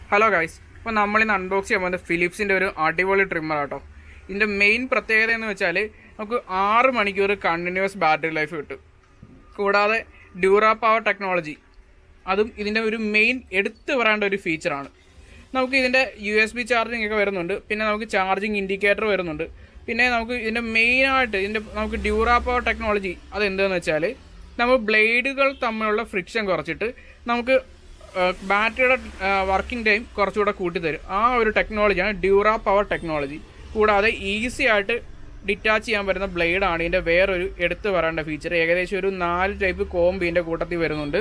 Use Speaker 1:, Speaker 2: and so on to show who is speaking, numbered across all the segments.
Speaker 1: hello guys അപ്പോൾ നമ്മളിന്ന് unbox ചെയ്യാൻ പോകുന്നത് ഫിലിപ്സിൻ്റെ ഒരു അടിപൊളി ട്രിമ്മർ ആട്ടോ ഇതിൻ്റെ മെയിൻ പ്രത്യേകത എന്ന് വെച്ചാൽ നമുക്ക് ആറ് മണിക്കൂർ കണ്ടിന്യൂസ് ബാറ്ററി ലൈഫ് കിട്ടും കൂടാതെ ഡ്യൂറാ പവർ ടെക്നോളജി അതും ഇതിൻ്റെ ഒരു മെയിൻ എടുത്തു പറയേണ്ട ഒരു ഫീച്ചറാണ് നമുക്ക് ഇതിൻ്റെ യു എസ് ബി ചാർജിങ് ഒക്കെ വരുന്നുണ്ട് പിന്നെ നമുക്ക് ചാർജിങ് ഇൻഡിക്കേറ്റർ വരുന്നുണ്ട് പിന്നെ നമുക്ക് ഇതിൻ്റെ മെയിനായിട്ട് ഇതിൻ്റെ നമുക്ക് ഡ്യൂറാ പവർ ടെക്നോളജി അത് എന്താണെന്ന് വെച്ചാൽ നമ്മൾ ബ്ലേഡുകൾ തമ്മിലുള്ള ഫ്രിക്ഷൻ കുറച്ചിട്ട് നമുക്ക് ബാറ്ററിയുടെ വർക്കിംഗ് ടൈം കുറച്ചുകൂടെ കൂട്ടിത്തരും ആ ഒരു ടെക്നോളജിയാണ് ഡ്യൂറാ പവർ ടെക്നോളജി കൂടാതെ ഈസി ആയിട്ട് ഡിറ്റാച്ച് ചെയ്യാൻ പറ്റുന്ന ബ്ലേഡാണ് ഇതിൻ്റെ വേറൊരു എടുത്തു പറയേണ്ട ഫീച്ചർ ഏകദേശം ഒരു നാല് ടൈപ്പ് കോമ്പ് ഇതിൻ്റെ കൂട്ടത്തിൽ വരുന്നുണ്ട്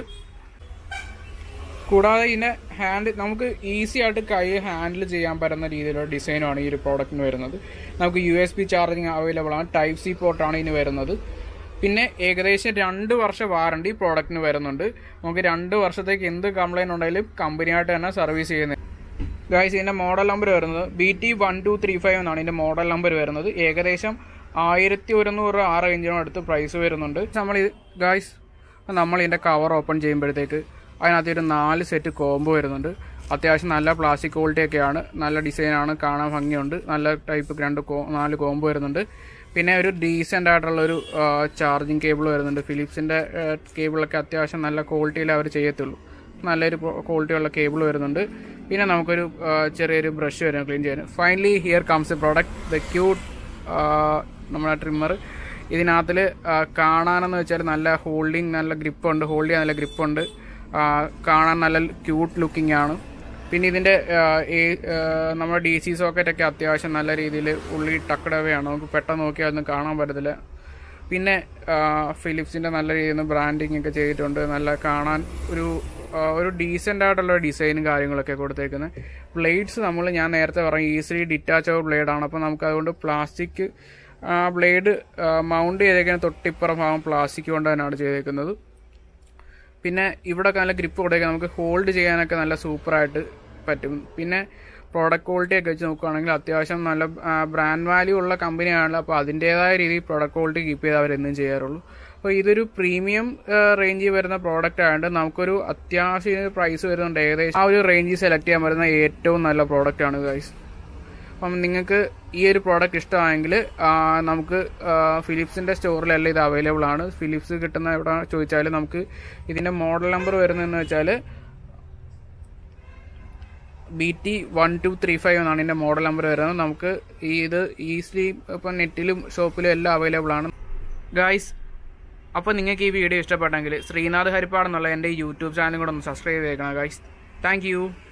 Speaker 1: കൂടാതെ ഇതിൻ്റെ ഹാൻഡ് നമുക്ക് ഈസി ആയിട്ട് കൈ ഹാൻഡിൽ ചെയ്യാൻ പറ്റുന്ന രീതിയിലുള്ള ഡിസൈനാണ് ഈ ഒരു പ്രോഡക്റ്റിന് വരുന്നത് നമുക്ക് U S B charging available ആണ് ടൈപ്പ് സി പോർട്ടാണ് ഇതിന് വരുന്നത് പിന്നെ ഏകദേശം രണ്ട് വർഷം വാറണ്ടി പ്രോഡക്റ്റിന് വരുന്നുണ്ട് നമുക്ക് രണ്ട് വർഷത്തേക്ക് എന്ത് കംപ്ലൈൻറ്റ് ഉണ്ടെങ്കിലും കമ്പനിയായിട്ട് തന്നെ സർവീസ് ചെയ്യുന്നത് ഗായ്സ് ഇതിൻ്റെ മോഡൽ നമ്പർ വരുന്നത് B T one two three five എന്നാണ് ഇതിൻ്റെ മോഡൽ നമ്പർ വരുന്നത് ഏകദേശം ആയിരത്തി ഒരുന്നൂറ് ആ റേഞ്ചിനും അടുത്ത് പ്രൈസ് വരുന്നുണ്ട് നമ്മൾ ഗായ്സ് നമ്മൾ ഇതിൻ്റെ കവർ ഓപ്പൺ ചെയ്യുമ്പോഴത്തേക്ക് അതിനകത്ത് ഒരു നാല് സെറ്റ് കോംബോ വരുന്നുണ്ട് അത്യാവശ്യം നല്ല പ്ലാസ്റ്റിക് ക്വാളിറ്റി ഒക്കെയാണ് നല്ല ഡിസൈനാണ് കാണാൻ ഭംഗിയുണ്ട് നല്ല ടൈപ്പ് രണ്ട് കോ നാല് കോംബോ വരുന്നുണ്ട് പിന്നെ ഒരു ഡീസൻ്റ് ആയിട്ടുള്ള ഒരു ചാർജിങ് കേബിൾ വരുന്നുണ്ട് ഫിലിപ്സിൻ്റെ കേബിളൊക്കെ അത്യാവശ്യം നല്ല ക്വാളിറ്റിയിൽ അവർ ചെയ്യത്തുള്ളൂ നല്ലൊരു ക്വാളിറ്റി ഉള്ള കേബിൾ വരുന്നുണ്ട് പിന്നെ നമുക്കൊരു ചെറിയൊരു ബ്രഷ് വരും ക്ലീൻ ചെയ്യാൻ finally here comes a product the cute നമ്മുടെ ട്രിമ്മർ ഇതിനകത്തിൽ കാണാനെന്ന് വെച്ചാൽ നല്ല ഹോൾഡിങ് നല്ല ഗ്രിപ്പുണ്ട് ഹോൾഡ് ചെയ്യാൻ നല്ല ഗ്രിപ്പുണ്ട് കാണാൻ നല്ല ക്യൂട്ട് ലുക്കിംഗ് ആണ് പിന്നെ ഇതിൻ്റെ നമ്മുടെ ഡി സി സോക്കറ്റൊക്കെ അത്യാവശ്യം നല്ല രീതിയിൽ ഉള്ളി ടക്കടവയാണ് നമുക്ക് പെട്ടെന്ന് നോക്കിയാൽ ഒന്നും കാണാൻ പറ്റത്തില്ല പിന്നെ ഫിലിപ്സിൻ്റെ നല്ല രീതിയിൽ നിന്ന് ബ്രാൻഡിങ് ഒക്കെ ചെയ്തിട്ടുണ്ട് നല്ല കാണാൻ ഒരു ഒരു ഡീസൻ്റ് ആയിട്ടുള്ള ഡിസൈനും കാര്യങ്ങളൊക്കെ കൊടുത്തേക്കുന്നത് ബ്ലേഡ്സ് നമ്മൾ ഞാൻ നേരത്തെ പറഞ്ഞു ഈസിലി ഡിറ്റാച്ചബിൾ ബ്ലേഡാണ് അപ്പോൾ നമുക്ക് അതുകൊണ്ട് പ്ലാസ്റ്റിക് ബ്ലേഡ് മൗണ്ട് ചെയ്തേക്കുന്ന തൊട്ടിപ്പുറം ഭാഗം പ്ലാസ്റ്റിക് കൊണ്ട് തന്നെയാണ് ചെയ്തേക്കുന്നത് പിന്നെ ഇവിടെ നല്ല ഗ്രിപ്പ് കൊടുത്തേക്കാൻ നമുക്ക് ഹോൾഡ് ചെയ്യാനൊക്കെ നല്ല സൂപ്പറായിട്ട് പറ്റും പിന്നെ പ്രോഡക്റ്റ് ക്വാളിറ്റി ഒക്കെ വെച്ച് നോക്കുകയാണെങ്കിൽ അത്യാവശ്യം നല്ല ബ്രാൻഡ് വാല്യൂ ഉള്ള കമ്പനിയാണല്ലോ അപ്പോൾ അതിൻ്റേതായ രീതിയിൽ പ്രോഡക്റ്റ് ക്വാളിറ്റി കീപ്പ് ചെയ്ത് അവരെന്നും ചെയ്യാറുള്ളൂ അപ്പോൾ ഇതൊരു പ്രീമിയം റേഞ്ചിൽ വരുന്ന പ്രോഡക്റ്റ് ആയതുകൊണ്ട് നമുക്കൊരു അത്യാവശ്യം പ്രൈസ് വരുന്നുണ്ട് ഏകദേശം ആ ഒരു റേഞ്ചിൽ സെലക്ട് ചെയ്യാൻ പറ്റുന്ന ഏറ്റവും നല്ല പ്രോഡക്റ്റ് ആണ് ഗൈസ് അപ്പം നിങ്ങൾക്ക് ഈ ഒരു പ്രോഡക്റ്റ് ഇഷ്ടമായെങ്കിൽ നമുക്ക് ഫിലിപ്സിൻ്റെ സ്റ്റോറിലെല്ലാം ഇത് അവൈലബിൾ ആണ് ഫിലിപ്സ് കിട്ടുന്ന എവിടെ ചോദിച്ചാൽ നമുക്ക് ഇതിൻ്റെ മോഡൽ നമ്പർ വരുന്നതെന്ന് വെച്ചാൽ B T one two three five എന്നാണ് ഇതിൻ്റെ മോഡൽ നമ്പർ വരുന്നത് നമുക്ക് ഈ ഇത് ഈസിലി ഇപ്പം നെറ്റിലും ഷോപ്പിലും എല്ലാം അവൈലബിൾ ആണ് ഗായ്സ് അപ്പോൾ നിങ്ങൾക്ക് ഈ വീഡിയോ ഇഷ്ടപ്പെട്ടെങ്കിൽ ശ്രീനാഥ് ഹരിപ്പാട് എന്നുള്ള എൻ്റെ യൂട്യൂബ് ചാനൽ കൂടെ ഒന്ന് സബ്സ്ക്രൈബ് ചെയ്തേക്കണം ഗായ്സ് താങ്ക്